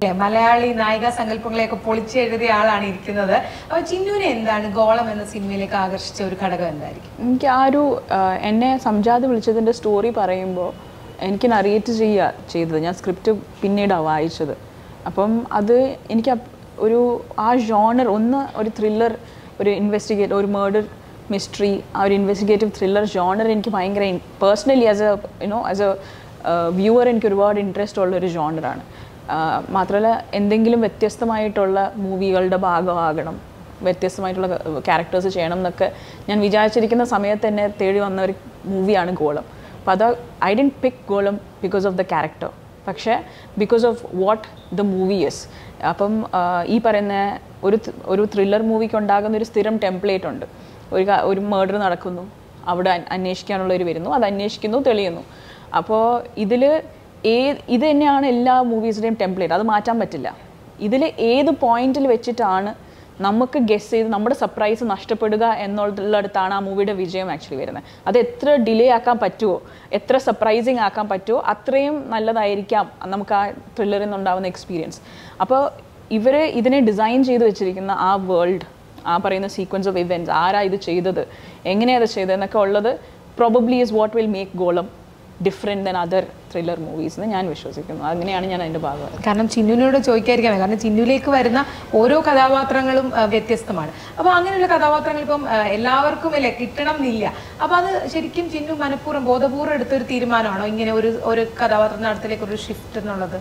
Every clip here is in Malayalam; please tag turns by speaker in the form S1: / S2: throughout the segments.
S1: മലയാളി നായിക സങ്കല്പങ്ങളെയൊക്കെ പൊളിച്ചെഴുതിയ ആളാണ് ഇരിക്കുന്നത് അപ്പൊ ചിന്നുവിനെ എന്താണ് ഗോളം എന്ന സിനിമയിലേക്ക് ആകർഷിച്ച ഒരു ഘടകം എന്തായിരിക്കും
S2: എനിക്ക് ആ ഒരു ആ, എന്നെ സംജാത് വിളിച്ചതിൻ്റെ സ്റ്റോറി പറയുമ്പോൾ എനിക്ക് നറിയേറ്റ് ചെയ്യുക ചെയ്തത് ഞാൻ സ്ക്രിപ്റ്റ് പിന്നീടാണ് വായിച്ചത് അപ്പം അത് എനിക്ക് അപ്- ഒരു ആ ജോണർ ഒന്ന് ഒരു ത്രില്ലർ ഒരു ഇൻവെസ്റ്റിഗേറ്റ് ഒരു മേർഡർ മിസ്റ്ററി ആ ഒരു ഇൻവെസ്റ്റിഗേറ്റീവ് ത്രില്ലർ ജോണർ എനിക്ക് ഭയങ്കര personally as a you know as a viewer എനിക്ക് ഒരുപാട് ഇൻട്രസ്റ്റ് ഉള്ള ഒരു ജോണറാണ് മാത്രമല്ല എന്തെങ്കിലും വ്യത്യസ്തമായിട്ടുള്ള മൂവികളുടെ ഭാഗമാകണം വ്യത്യസ്തമായിട്ടുള്ള ക്യാരക്ടേഴ്സ് ചെയ്യണം എന്നൊക്കെ ഞാൻ വിചാരിച്ചിരിക്കുന്ന സമയത്ത് തന്നെ തേടി വന്ന ഒരു മൂവിയാണ് ഗോളം അപ്പോൾ അത് I I'd pick Golam because of the character പക്ഷേ because of what the movie is അപ്പം ആ, ഈ പറയുന്ന ഒരു th- ഒരു ത്രില്ലർ മൂവിക്ക് ഉണ്ടാകുന്ന ഒരു സ്ഥിരം ടെംപ്ലേറ്റ് ഉണ്ട് ഒരു കാ- ഒരു മേർഡർ നടക്കുന്നു അവിടെ അന്- അന്വേഷിക്കാനുള്ളവർ വരുന്നു അത് അന്വേഷിക്കുന്നു തെളിയുന്നു അപ്പോൾ ഇതിൽ ഏ ഇത് തന്നെയാണ് എല്ലാ മൂവീസിൻ്റെയും ടെംപ്ലേറ്റ് അത് മാറ്റാൻ പറ്റില്ല ഇതിൽ ഏത് പോയിന്റിൽ വെച്ചിട്ടാണ് നമുക്ക് ഗസ് ചെയ്ത് നമ്മുടെ സർപ്രൈസ് നഷ്ടപ്പെടുക എന്നുള്ളിടത്താണ് ആ മൂവിയുടെ വിജയം ആക്ച്വലി വരുന്നത് അത് എത്ര ഡിലേ ആക്കാൻ പറ്റുമോ എത്ര സർപ്രൈസിങ് ആക്കാൻ പറ്റുമോ അത്രയും നല്ലതായിരിക്കാം നമുക്ക് ആ ത്രില്ലറിൽ നിന്നുണ്ടാവുന്ന എക്സ്പീരിയൻസ് അപ്പോൾ ഇവർ ഇതിനെ ഡിസൈൻ ചെയ്ത് വെച്ചിരിക്കുന്ന ആ വേൾഡ് ആ പറയുന്ന സീക്വൻസ് ഓഫ് ഇവൻറ്റ്സ് ആരാ ഇത് ചെയ്തത് എങ്ങനെയാണ് അത് ചെയ്തതെന്നൊക്കെ ഉള്ളത് probably is what will make Golam different than other thriller movies എന്ന് ഞാൻ വിശ്വസിക്കുന്നു അങ്ങനെയാണ് ഞാൻ അതിൻ്റെ ഭാഗമായത്
S1: കാരണം ചിന്നുവിനോട് ചോദിക്കാതിരിക്കാൻ കാരണം ചിന്നുവിലേക്ക് വരുന്ന ഓരോ കഥാപാത്രങ്ങളും ആ, വ്യത്യസ്തമാണ് അപ്പൊ അങ്ങനെയുള്ള കഥാപാത്രങ്ങൾ ഇപ്പം ആ, എല്ലാവർക്കും അല്ലേ കിട്ടണം എന്നില്ല അപ്പൊ അത് ശരിക്കും ചിന്നു മനഃപൂർവ്വം ബോധപൂർവ്വം എടുത്തൊരു തീരുമാനമാണോ ഇങ്ങനെ ഒരു ഒരു കഥാപാത്രത്തിന്റെ അടുത്തേക്ക് ഒരു ഷിഫ്റ്റ് എന്നുള്ളത്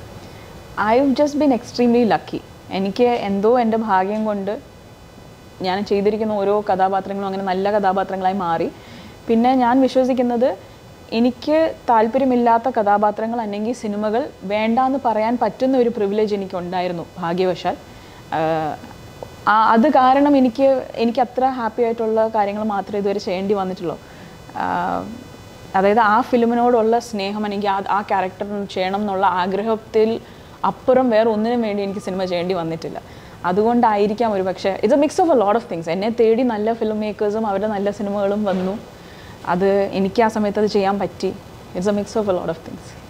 S2: I have just been extremely lucky എനിക്ക് എന്തോ എൻ്റെ ഭാഗ്യം കൊണ്ട് ഞാൻ ചെയ്തിരിക്കുന്ന ഓരോ കഥാപാത്രങ്ങളും അങ്ങനെ നല്ല കഥാപാത്രങ്ങളായി മാറി പിന്നെ ഞാൻ വിശ്വസിക്കുന്നത് എനിക്ക് താല്പര്യമില്ലാത്ത കഥാപാത്രങ്ങൾ അല്ലെങ്കിൽ സിനിമകൾ വേണ്ടാന്ന് പറയാൻ പറ്റുന്ന ഒരു പ്രിവിലേജ് എനിക്ക് ഉണ്ടായിരുന്നു ഭാഗ്യവശാൽ ആഹ് ആ- അത് കാരണം എനിക്ക് എനിക്ക് അത്ര ഹാപ്പി ആയിട്ടുള്ള കാര്യങ്ങൾ മാത്രമേ ഇതുവരെ ചെയ്യേണ്ടി വന്നിട്ടുള്ളൂ ആഹ് അതായത് ആ ഫിലിമിനോടുള്ള സ്നേഹം എനിക്ക് ആ ആ ക്യാരക്ടർ ചെയ്യണം എന്നുള്ള ആഗ്രഹത്തിൽ അപ്പുറം വേറെ ഒന്നിനും വേണ്ടി എനിക്ക് സിനിമ ചെയ്യേണ്ടി വന്നിട്ടില്ല അതുകൊണ്ടായിരിക്കാം ഒരു പക്ഷേ it's a mix of a lot of things എന്നെ തേടി നല്ല ഫിലിം മേക്കേഴ്സും അവരുടെ നല്ല സിനിമകളും വന്നു അത് എനിക്ക് ആ സമയത്ത് അത് ചെയ്യാൻ പറ്റി it's a mix of a lot of things